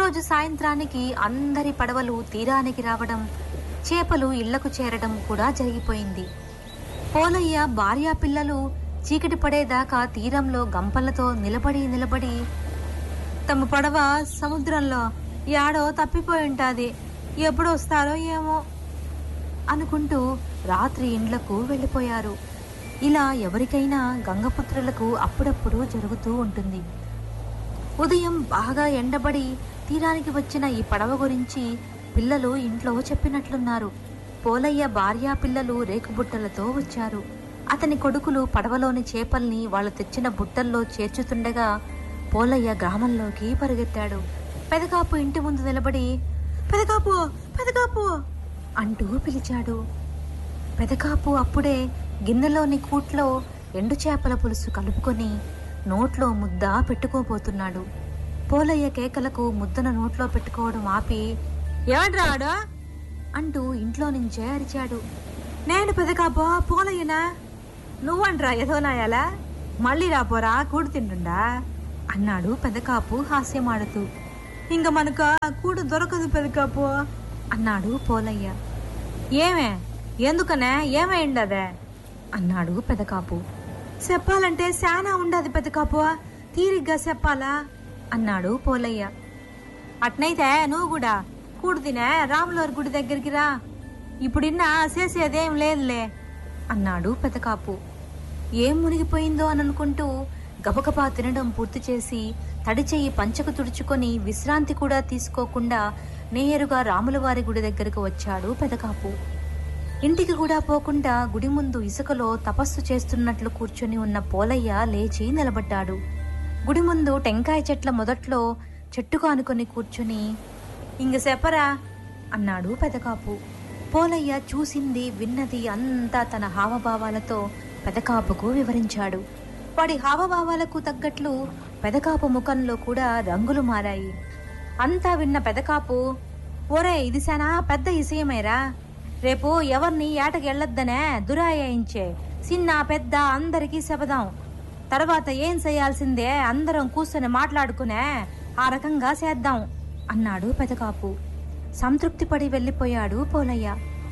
మరురోజు సాయంత్రానికి అందరి పడవలు తీరానికి రావడం చేపలు ఇళ్లకు చేరడం కూడా జరిగిపోయింది పోలయ్య భార్య పిల్లలు చీకటి పడేదాకా తీరంలో గంపలతో నిలబడి నిలబడి తమ పడవ సముద్రంలో యాడో తప్పిపోయి ఉంటాది ఎప్పుడు వస్తారో ఏమో అనుకుంటూ రాత్రి ఇండ్లకు వెళ్ళిపోయారు ఇలా ఎవరికైనా గంగపుత్రులకు అప్పుడప్పుడు జరుగుతూ ఉంటుంది ఉదయం బాగా ఎండబడి తీరానికి వచ్చిన ఈ పడవ గురించి పిల్లలు ఇంట్లో చెప్పినట్లున్నారు పోలయ్య భార్య పిల్లలు రేకుబుట్టలతో వచ్చారు అతని కొడుకులు పడవలోని చేపల్ని వాళ్ళు తెచ్చిన బుట్టల్లో చేర్చుతుండగా పోలయ్య గ్రామంలోకి పరిగెత్తాడు పెదకాపు ఇంటి ముందు నిలబడి పెదకాపు పెదకాపు అంటూ పిలిచాడు పెదకాపు అప్పుడే గిన్నెలోని కూట్లో ఎండు చేపల పులుసు కలుపుకొని నోట్లో ముద్ద పెట్టుకోబోతున్నాడు పోలయ్య కేకలకు ముద్దను నోట్లో పెట్టుకోవడం ఆపి ఏమంటాడు అంటూ ఇంట్లో నుంచే అరిచాడు నేను పెదకాపో పోలయ్యనా నువ్వంట్రా ఎదోనాయాలా మళ్ళీ రాపోరా కూడు తింటుండా అన్నాడు పెదకాపు హాస్యమాడుతూ ఇంక మనకు ఆ కూడు దొరకదు పెదకాపు అన్నాడు పోలయ్య ఏమే ఎందుకనే ఏమైండదే అన్నాడు పెదకాపు చెప్పాలంటే శానా ఉండదు పెదకాపు తీరిగ్గా చెప్పాలా అన్నాడు పోలయ్య అట్నైతే నువ్వు కూడా కూడు తినే రాములవారి గుడి దగ్గరికి రా ఇప్పుడిన్నా చేసేదేం లేదులే అన్నాడు పెదకాపు ఏం మునిగిపోయిందో అని అనుకుంటూ గబగబా తినడం పూర్తి చేసి తడి చెయ్యి పంచకు తుడుచుకొని విశ్రాంతి కూడా తీసుకోకుండా నేరుగా రాములవారి గుడి దగ్గరకు వచ్చాడు పెదకాపు ఇంటికి కూడా పోకుండా గుడి ముందు ఇసుకలో తపస్సు చేస్తున్నట్లు కూర్చొని ఉన్న పోలయ్య లేచి నిలబడ్డాడు గుడి ముందు టెంకాయ చెట్ల మొదట్లో చెట్టుకు ఆనుకొని కూర్చుని ఇంక చెప్పరా అన్నాడు పెదకాపు పోలయ్య చూసింది విన్నది అంతా తన హావభావాలతో పెదకాపుకు వివరించాడు వాడి హావభావాలకు తగ్గట్లు పెదకాపు ముఖంలో కూడా రంగులు మారాయి అంతా విన్న పెదకాపు ఒరే ఇది శానా పెద్ద ఇసయమేరా రేపు ఎవరిని ఏటకెళ్ళొద్దనే దురాయించే చిన్న పెద్ద అందరికీ శపథం తర్వాత ఏం చేయాల్సిందే అందరం కూర్చొని మాట్లాడుకునే ఆ రకంగా చేద్దాం అన్నాడు పెదకాపు సంతృప్తిపడి వెళ్ళిపోయాడు పోలయ్య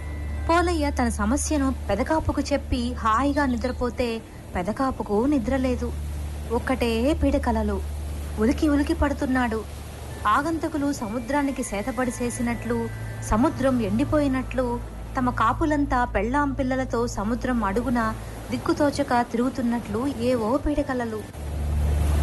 పోలయ్య తన సమస్యను పెదకాపుకు చెప్పి హాయిగా నిద్రపోతే పెదకాపుకు నిద్రలేదు ఒక్కటే పీడకలలు ఉలికి ఉలికి పడుతున్నాడు ఆగంతకులు సముద్రానికి సేతపడి చేసినట్లు సముద్రం ఎండిపోయినట్లు తమ కాపులంతా పెళ్ళాం పిల్లలతో సముద్రం అడుగున దిక్కుతోచక తిరుగుతున్నట్లు ఏవో పీడకలలు